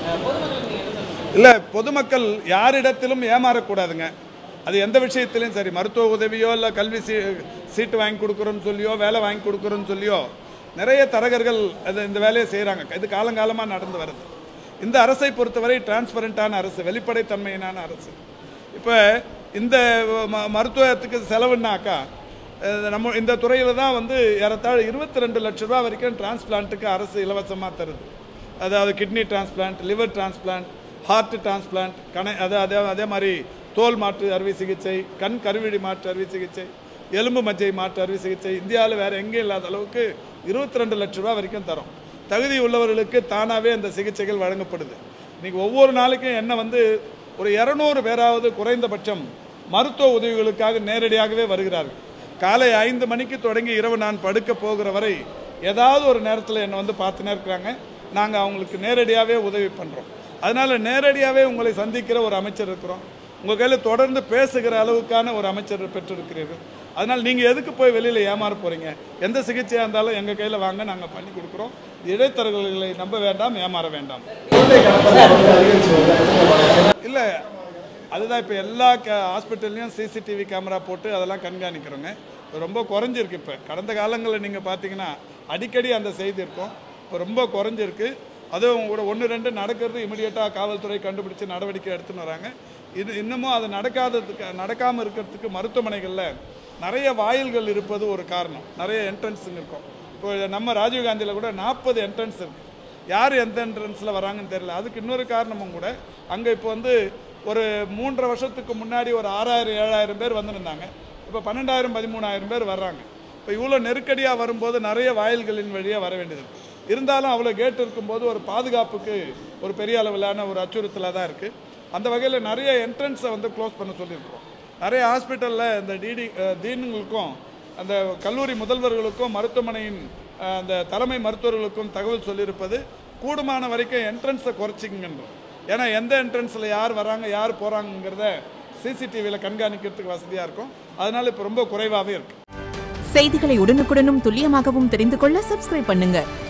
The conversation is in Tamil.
இல்லை பொதுமக்கள் யாரிடத்திலும் ஏமாறக்கூடாதுங்க அது எந்த விஷயத்திலையும் சரி மருத்துவ உதவியோ இல்லை கல்வி சீ சீட்டு வாங்கி கொடுக்குறோன்னு சொல்லியோ வேலை வாங்கி கொடுக்குறோன்னு சொல்லியோ நிறைய தரகர்கள் அது இந்த வேலையை செய்கிறாங்க இது காலங்காலமாக நடந்து வருது இந்த அரசை பொறுத்தவரை டிரான்ஸ்பரண்டான அரசு வெளிப்படைத்தன்மையினான அரசு இப்போ இந்த ம- மருத்துவத்துக்கு செலவுன்னாக்கா அஹ், நம்ம இந்த துறையில் தான் வந்து ஏறத்தாழ இருபத்தி ரெண்டு லட்ச ரூபா வரைக்கும் டிரான்ஸ்பிளான்ட்டுக்கு அரசு இலவசமாக தருது அதாவது kidney transplant liver transplant heart transplant கணை அது அதே அதே மாதிரி தோல் மாற்று அறுவை சிகிச்சை கண் கருவிழி மாற்று அறுவை சிகிச்சை எலும்பு மஜ்ஜை மாற்று அறுவை சிகிச்சை இந்தியாவில் வேறு எங்கேயும் இல்லாத அளவுக்கு இருபத்தி ரெண்டு லட்ச ரூபா வரைக்கும் தரும் தகுதி உள்ளவர்களுக்கு தானாகவே அந்த சிகிச்சைகள் வழங்கப்படுது இன்னைக்கு ஒவ்வொரு நாளைக்கும் என்ன வந்து ஒரு இரநூறு பேராவது குறைந்தபட்சம் மருத்துவ உதவிகளுக்காக நேரடியாகவே வருகிறார்கள் காலை ஐந்து மணிக்கு தொடங்கி இரவு நான் படுக்க போகிற வரை ஏதாவது ஒரு நேரத்தில் என்னை வந்து பார்த்துனே இருக்கிறாங்க நாங்கள் அவங்களுக்கு நேரடியாகவே உதவி பண்ணுறோம் அதனால் நேரடியாகவே உங்களை சந்திக்கிற ஒரு அமைச்சர் இருக்கிறோம் உங்கள் கையில் தொடர்ந்து பேசுகிற அளவுக்கான ஒரு அமைச்சர் பெற்றிருக்கிறீர்கள் அதனால் நீங்கள் எதுக்கு போய் வெளியில் ஏமாற போகிறீங்க எந்த சிகிச்சையாக இருந்தாலும் எங்கள் கையில் வாங்க நாங்கள் பண்ணி கொடுக்குறோம் இடைத்தரகர்களை நம்ப வேண்டாம் ஏமாற வேண்டாம் இல்லை அதுதான் இப்போ எல்லா க ஹாஸ்பிட்டல்லையும் சிசிடிவி கேமரா போட்டு அதெல்லாம் கண்காணிக்கிறோங்க இப்ப ரொம்ப குறைஞ்சிருக்கு இப்போ கடந்த காலங்களில் நீங்கள் பார்த்தீங்கன்னா அடிக்கடி அந்த செய்தி இருக்கும் இப்போ ரொம்ப குறைஞ்சிருக்கு அதுவும் கூட ஒன்று ரெண்டு நடக்கிறது இமிடியேட்டாக காவல்துறை கண்டுபிடிச்சு நடவடிக்கை எடுத்துன்னு வராங்க இது இன்னமும் அது நடக்காததுக்கு நடக்காமல் இருக்கிறதுக்கு மருத்துவமனைகளில் நிறைய வாயில்கள் இருப்பது ஒரு காரணம் நிறைய என்ட்ரன்ஸுங்க இருக்கும் இப்போ நம்ம ராஜீவ்காந்தியில் கூட நாற்பது என்ட்ரன்ஸ் இருக்குது யார் எந்த என்ட்ரன்ஸில் வராங்கன்னு தெரியல அதுக்கு இன்னொரு காரணமும் கூட அங்கே இப்போ வந்து ஒரு மூன்றரை வருஷத்துக்கு முன்னாடி ஒரு ஆறாயிரம் ஏழாயிரம் பேர் வந்திருந்தாங்க இப்போ பன்னெண்டாயிரம் பதிமூணாயிரம் பேர் வர்றாங்க இப்போ இவ்வளோ நெருக்கடியாக வரும்போது நிறைய வாயில்களின் வழியாக வர வேண்டியது இருக்கு. இருந்தாலும் அவ்வளோ கேட் இருக்கும்போது ஒரு பாதுகாப்புக்கு ஒரு பெரிய அளவிலான ஒரு அச்சுறுத்தலாக தான் இருக்குது அந்த வகையில் நிறைய என்ட்ரன்ஸை வந்து க்ளோஸ் பண்ண சொல்லியிருக்கிறோம் நிறைய ஹாஸ்பிட்டலில் இந்த டிடி அஹ், டீனுங்களுக்கும் அந்த கல்லூரி முதல்வர்களுக்கும் மருத்துவமனையின் அஹ், அந்த தலைமை மருத்துவர்களுக்கும் தகவல் சொல்லியிருப்பது கூடுமான வரைக்கும் என்ட்ரன்ஸை குறைச்சிங்கன்றோம் ஏன்னா எந்த என்ட்ரன்ஸில் யார் வராங்க யார் போகிறாங்கங்கிறத சிசிடிவியில் கண்காணிக்கிறதுக்கு வசதியாக இருக்கும் அதனால இப்போ ரொம்ப குறைவாகவே இருக்குது செய்திகளை உடனுக்குடனும் துல்லியமாகவும் தெரிந்து கொள்ள சப்ஸ்கிரைப் பண்ணுங்க